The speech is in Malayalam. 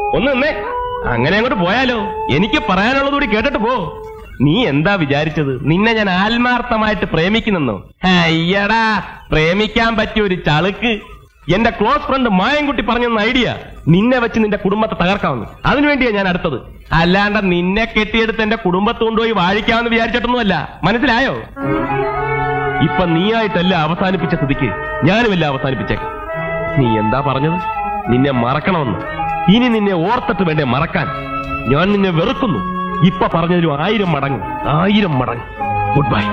ഒന്ന് നിന്നേ അങ്ങനെ അങ്ങോട്ട് പോയാലോ എനിക്ക് പറയാനുള്ളത് കൂടി കേട്ടിട്ട് പോ നീ എന്താ വിചാരിച്ചത് നിന്നെ ഞാൻ ആത്മാർത്ഥമായിട്ട് പ്രേമിക്കുന്നെന്നോ അയ്യടാ പ്രേമിക്കാൻ പറ്റിയ ഒരു ചളുക്ക് എന്റെ ക്ലോസ് ഫ്രണ്ട് മായൻകുട്ടി പറഞ്ഞെന്ന ഐഡിയ നിന്നെ വെച്ച് നിന്റെ കുടുംബത്തെ തകർക്കാവുന്നു അതിനുവേണ്ടിയാ ഞാൻ അടുത്തത് അല്ലാണ്ട് നിന്നെ കെട്ടിയെടുത്ത് എന്റെ കുടുംബത്ത് കൊണ്ടുപോയി വാഴിക്കാമെന്ന് വിചാരിച്ചിട്ടൊന്നുമല്ല മനസ്സിലായോ ഇപ്പൊ നീയായിട്ടല്ല അവസാനിപ്പിച്ച സ്ഥിതിക്ക് ഞാനുമല്ല അവസാനിപ്പിച്ചേക്കാം നീ എന്താ പറഞ്ഞത് നിന്നെ മറക്കണമെന്ന് ഇനി നിന്നെ ഓർത്തിട്ട് വേണ്ടേ മറക്കാൻ ഞാൻ നിന്നെ വെറുക്കുന്നു ഇപ്പൊ പറഞ്ഞതിലും ആയിരം മടങ്ങ് ആയിരം മടങ്ങ് ഗുഡ് ബൈ